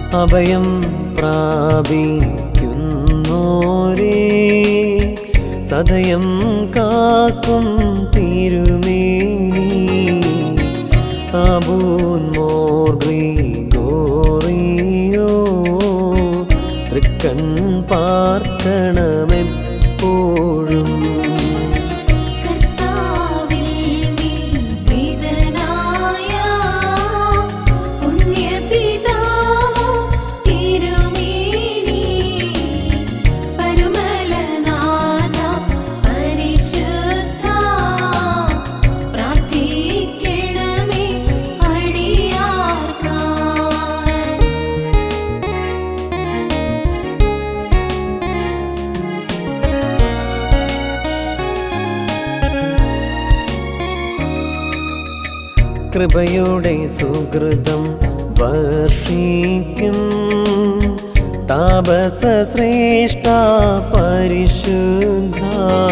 അഭയം പ്രാപിക്കുന്നോരേ സദയം കാക്കും തിരുമേനി അബൂൻ മോർഗ്രി ഗോറിയോ തൃക്കൺ പാർക്കണമെപ്പോഴും കർത്താവിൽ നിദ്രിതനായ പുണ്യപിതാവോ തിരുമേനി പരുമലനാഥ പരിശുദ്ധ പ്രാർത്ഥിക്കണമേ അടിയാർക്കായി കൃപയുടെ സുഹൃതം വർഷിക്കും താപസ ശ്രേഷ്ഠ പരിശുദ്ധ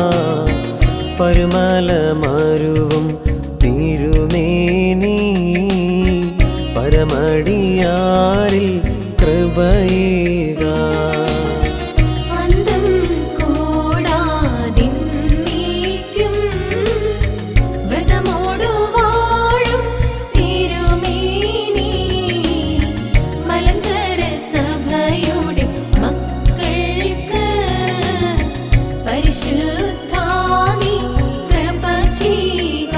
പരുമല മരുവും തിരുമേനി പരമടിയാരിൽ കൃപയേക അന്തം കൂടാതിന്നീക്കും വ്രതമോടു വാഴും തിരുമേനി മലങ്കര സഭയുടെ മക്കൾക്ക് പരിശുദ്ധാനി കൃപ ചെയ്യുക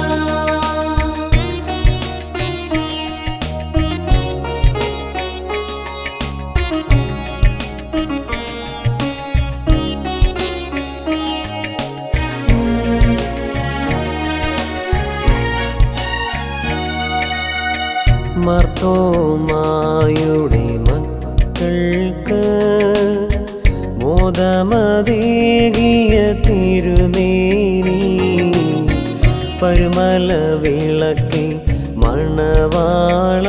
മർത്തോമായുടെ മക്കൾക്ക് മോദമതേകിയ തിരുമേനി പരുമല വിളക്കി മണവാള